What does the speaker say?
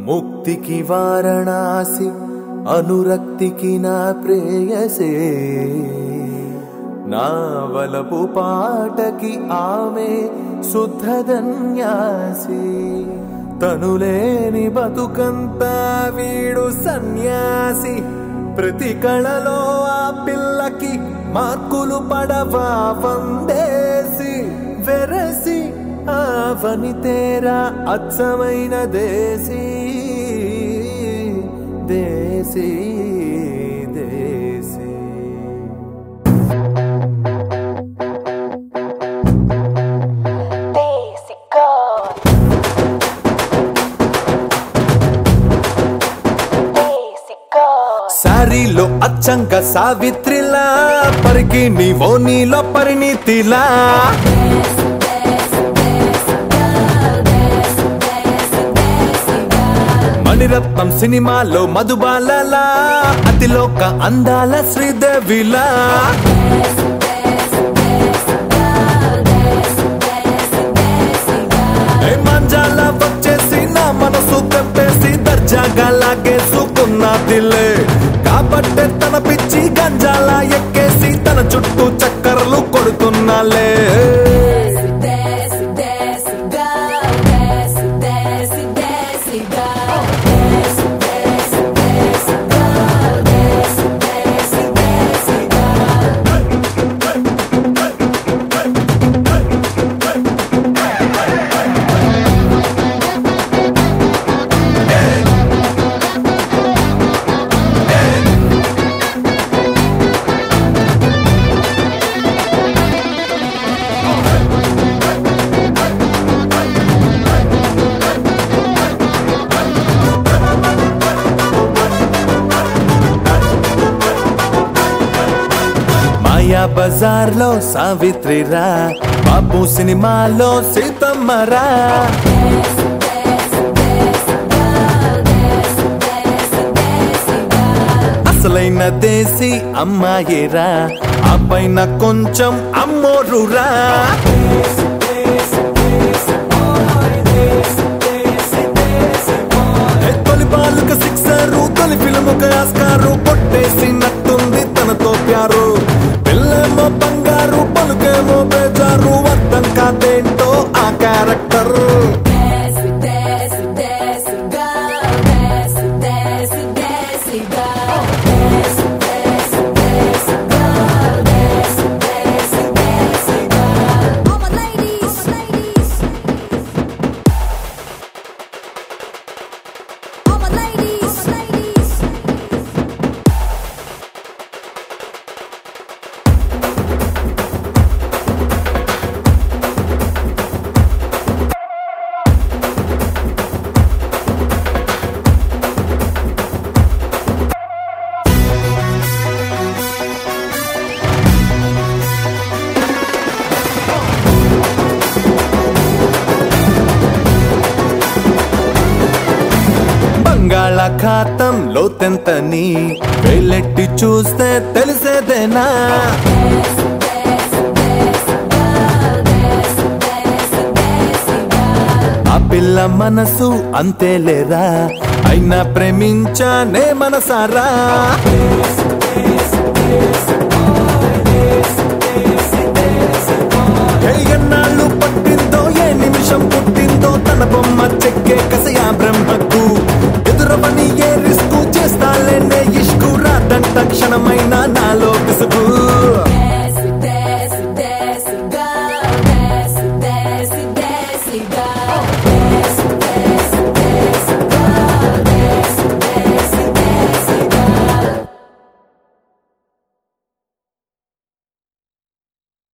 ముక్తికి వారణాసి అనురక్తికి నా ప్రేయసే నా వలపు పాటకి ఆమె శుద్ధధన్యాసి తనులేని బతుకంతా వీడు సన్యాసి ప్రతి కళలో ఆ పిల్లకి మార్కులు పడవా వందేసి వెరసి ఆ వనితేరా అచ్చమైన దేశీ దేశీ దేశీ Basic God. Basic God. సారీలో అచ్చంక సావిత్రిలా పరికి నీవో నీలో పరిణితిలా మణిరత్నం సినిమాలో మధుబాలలా అతిలోక అందాల శ్రీదేవిలా ఏ మంజాల వచ్చేసి నా మనసు తెప్పేసి దర్జాగా లాగేసుకున్నదిలే కాబట్టే తన పిచ్చి గంజాల ఎక్కేసి తన చుట్టూ చక్కర్లు కొడుతున్నాలే Desce, desce, God. Desce, desce, desce, God. Desce, desce, desce, God. Desce, desce, desce, God. మాయా బజార్ లో సావిత్రిరా బాబు సినిమాలో సీతమ్మరా అసలైన దేశీ అమ్మాయిరా ఆ పైన కొంచెం అమ్మోరురా ఏ తొలి బాలుక సిక్సరు తొలి ఫిల్ముక ఆస్కారు కొట్టేసినట్టుంది తనతో ప్యారు పిల్లేమో బంగారు పలుకేమో బేజారు అర్థం కాదేంటో ఆ character Desce, desce, desce, God. Desce, desce, desce, God. Desce, desce, desce, God. Desce, desce, desce, God. All my ladies, ladies. All my ladies, ladies. బంగాళాఖాతం లోతెంతని వేలెట్టి చూస్తే తెలిసేదేనా ఆ పిల్ల మనసు అంతేలేరా అయినా ప్రేమించానే మనసారా ఏ ఎన్నాళ్ళు పట్టిందో ఏ నిమిషం పుట్టిందో తన బొమ్మ చెక్కే కసయా బ్రహ్మకు ఎదురవని ఏ రిస్కు చేస్తాలేనే ఇష్కు రాదంట క్షణమైన నాలో